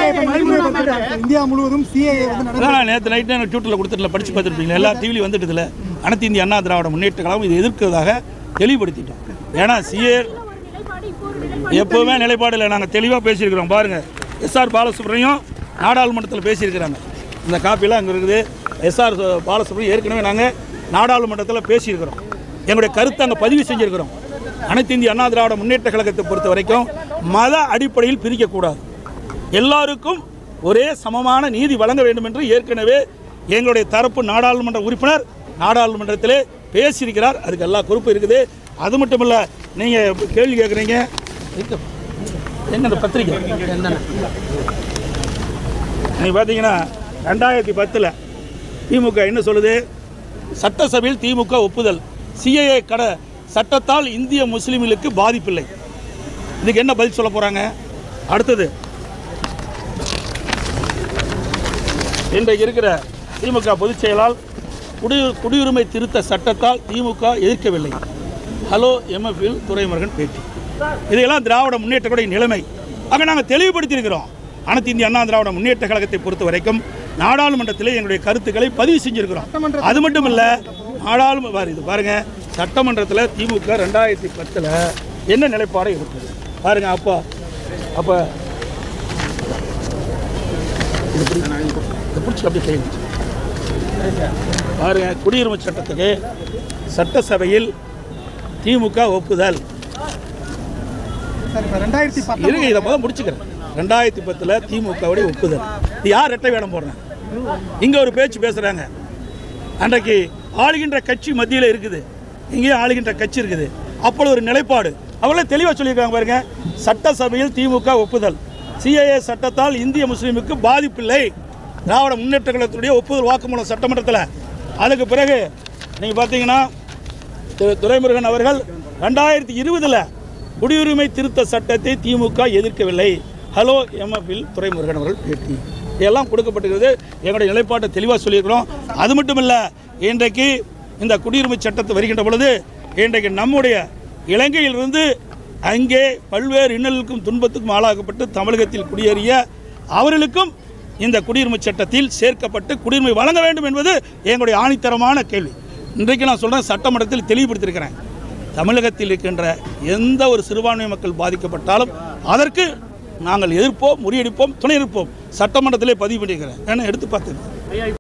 இப்ப நடைமுறைப்படுத்திட்டாங்க. இந்தியா முழுவதும் சிஏஏ வந்து நடைமுறை அதான் நேற்று நைட்டு எனக்கு ட்விட்டரில் கொடுத்துட்டுல படித்து பார்த்துருப்பீங்களா எல்லா டிவிலையும் வந்துட்டுதுல அனைத்து இந்திய அண்ணா திராவிட முன்னேற்ற கழகம் இது எதிர்க்கிறதாக தெளிவுபடுத்திட்டோம் ஏன்னா சிஏ எப்போவுமே நிலைப்பாடு இல்லை நாங்கள் தெளிவாக பேசியிருக்கிறோம் பாருங்கள் எஸ்ஆர் பாலசுப்ரமணியம் நாடாளுமன்றத்தில் பேசியிருக்கிறாங்க இந்த காப்பிலாம் அங்கே இருக்குது எஸ்ஆர் பாலசுப்ரமணியம் ஏற்கனவே நாங்கள் நாடாளுமன்றத்தில் பேசியிருக்கிறோம் எங்களுடைய கருத்தை அங்கே பதிவு செஞ்சிருக்கிறோம் அனைத்து இந்திய அண்ணா திராவிட முன்னேற்ற கழகத்தை பொறுத்த வரைக்கும் மத அடிப்படையில் பிரிக்கக்கூடாது எல்லாருக்கும் ஒரே சமமான நீதி வழங்க வேண்டும் என்று ஏற்கனவே எங்களுடைய தரப்பு நாடாளுமன்ற உறுப்பினர் நாடாளுமன்றத்திலே பேசியிருக்கிறார் அதுக்கு எல்லா பொறுப்பு இருக்குது அது மட்டும் இல்லை நீங்கள் கேள்வி கேட்குறீங்க எங்க அந்த பத்திரிக்கை நீங்கள் பார்த்தீங்கன்னா ரெண்டாயிரத்தி பத்தில் திமுக என்ன சொல்லுது சட்டசபையில் திமுக ஒப்புதல் சிஏஏ கட சட்டத்தால் இந்திய முஸ்லீம்களுக்கு பாதிப்பில்லை இதுக்கு என்ன பதில் சொல்ல போகிறாங்க அடுத்தது இன்றைக்கு இருக்கிற திமுக பொதுச் செயலால் குடி குடியுரிமை திருத்த சட்டத்தால் திமுக எதிர்க்கவில்லை ஹலோ எம்எஃப்இல் துரைமுருகன் பேட்டி இதையெல்லாம் திராவிட முன்னேற்ற கழக நிலைமை ஆக நாங்கள் தெளிவுபடுத்தியிருக்கிறோம் அனைத்து இந்திய அண்ணா திராவிட முன்னேற்ற கழகத்தை பொறுத்த வரைக்கும் நாடாளுமன்றத்தில் எங்களுடைய கருத்துக்களை பதிவு செஞ்சிருக்கிறோம் அது மட்டும் இல்லை நாடாளுமன்ற பாரு இது பாருங்க சட்டமன்றத்தில் திமுக ரெண்டாயிரத்தி பத்தில் என்ன நிலைப்பாடு இருக்குது பாருங்க அப்போ அப்போ இது பிடி- இதை பிடிச்சி அப்படியே செய்யுங்க பாருங்க குடியுரிமை சட்டத்துக்கு சட்டசபையில் திமுக ஒப்புதல் சார் இப்ப ரெண்டாயிரத்தி பத்து இருங்க இதை முதல் முடிச்சுக்கிறேன் ரெண்டாயிரத்தி பத்தில் திமுகவுடைய ஒப்புதல் இது யார் ரெட்டை வேடம் போடுறேன் இங்கே ஒரு பேச்சு பேசுகிறாங்க அன்றைக்கு ஆளுகின்ற கட்சி மத்தியில் இருக்குது இங்கேயும் ஆளுகின்ற கட்சி இருக்குது அப்பொழுது ஒரு நிலைப்பாடு அவங்களே தெளிவாக சொல்லியிருக்காங்க பாருங்க சட்டசபையில் திமுக ஒப்புதல் சிஏஏ சட்டத்தால் இந்திய முஸ்லீமுக்கு பாதிப்பில்லை திராவிட முன்னேற்ற கழகத்துடைய ஒப்புதல் வாக்குமூலம் சட்டமன்றத்தில் அதுக்கு பிறகு நீங்கள் பார்த்தீங்கன்னா திரு துரைமுருகன் அவர்கள் ரெண்டாயிரத்தி இருபதில் குடியுரிமை திருத்த சட்டத்தை திமுக எதிர்க்கவில்லை ஹலோ எம்எஃப்இல் துரைமுருகன் அவர்கள் பேட்டி இதெல்லாம் கொடுக்கப்பட்டிருக்கிறது எங்களுடைய நிலைப்பாட்டை தெளிவாக சொல்லியிருக்கிறோம் அது மட்டும் இல்லை இன்றைக்கு இந்த குடியுரிமை சட்டத்தை வருகின்ற பொழுது இன்றைக்கு நம்முடைய இலங்கையிலிருந்து அங்கே பல்வேறு இன்னலுக்கும் துன்பத்துக்கும் ஆளாக்கப்பட்டு தமிழகத்தில் குடியேறிய அவர்களுக்கும் இந்த குடியுரிமை சட்டத்தில் சேர்க்கப்பட்டு குடியுரிமை வழங்க வேண்டும் என்பது எங்களுடைய ஆணித்தரமான கேள்வி இன்றைக்கு நான் சொல்கிறேன் சட்டமன்றத்தில் தெளிவுபடுத்தியிருக்கிறேன் தமிழகத்தில் இருக்கின்ற எந்த ஒரு சிறுபான்மை மக்கள் பாதிக்கப்பட்டாலும் அதற்கு நாங்கள் எதிர்ப்போம் முறியடிப்போம் துணை இருப்போம் சட்டமன்றத்திலே பதிவு பண்ணியிருக்கிறேன் ஏன்னா எடுத்து பார்த்துக்கிறேன்